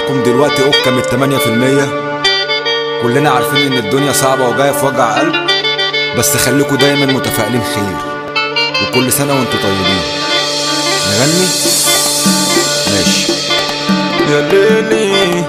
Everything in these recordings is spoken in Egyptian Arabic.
معاكم دلوقتي اوكا من 8% كلنا عارفين ان الدنيا صعبة وجاية في وجع قلب بس خليكم دايما متفائلين خير وكل سنة وانتم طيبين نغني ماشي يا ليلي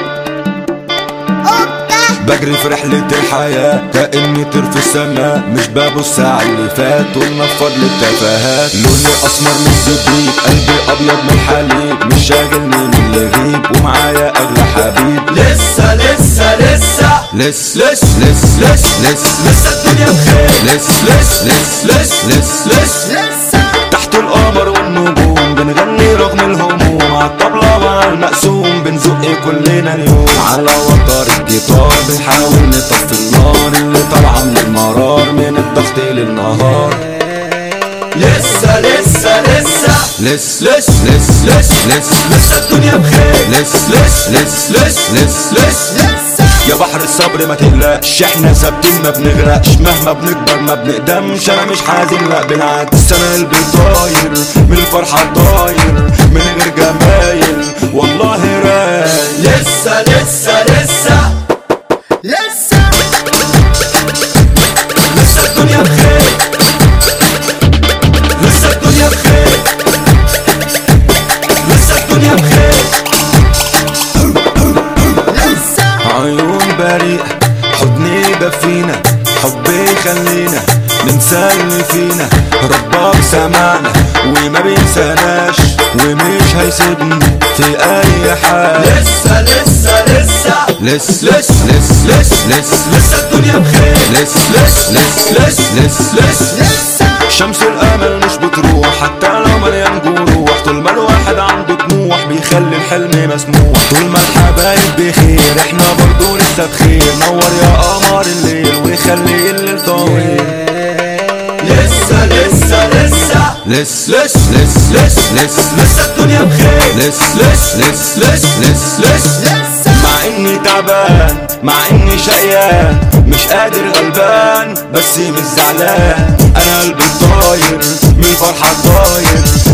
بجري في رحلة الحياة كأني طير في السماء مش ببص على اللي فات والنفض للتفاهات لوني أسمر من الزبيب قلبي أبيض من الحليب مش شاغلني من اللي غيب ومعايا أغلى حبيب لسه لسه لسه لس لس لس لس لس لسه الدنيا بخير لس لس لس لس لس لس لسه تحت القمر والنجوم بنغني رغم الهموم عالطبلة مع المقسوم بنزق كلنا اليوم على وتر الجيتار بنحاول نطفي النار اللي طالعة من المرار من الضغط للنهار لسه لسه لسه لس لس لس لس لس لسه الدنيا بخير لس لس لس لس لس لس لسه يا بحر الصبر ما تقلقش احنا ثابتين ما بنغرقش مهما بنكبر ما بنقدمش انا مش حزين لا بالعكس انا قلبي طاير من الفرحه طاير من غير جمايل والله رايق لسه لسه لسه لسه لسه الدنيا بخير لسه الدنيا بخير لسه الدنيا بخير لسه عيون بريئة حضني دفينا حبي يخلينا ننسى اللي فينا ربك سمعنا وما بينساناش ومش هيسيبنا في اي حال لسه لسه لسه لس لس لس لس لس لسه الدنيا بخير لس لس لس لس لس لس لسه شمس الامل مش بتروح حتى لو مليان جروح طول ما الواحد عنده طموح بيخلي الحلم مسموح طول ما الحبايب بخير احنا برضو لسه بخير نور يا قمر الليل ويخلي الليل طويل لسه لسه لسه لس لس لس لس لس لسه الدنيا بخير لس لس لس لس لس لس لسه مع اني تعبان مع اني شقيان مش قادر غلبان بس مش زعلان انا قلبي طاير من الفرحة طاير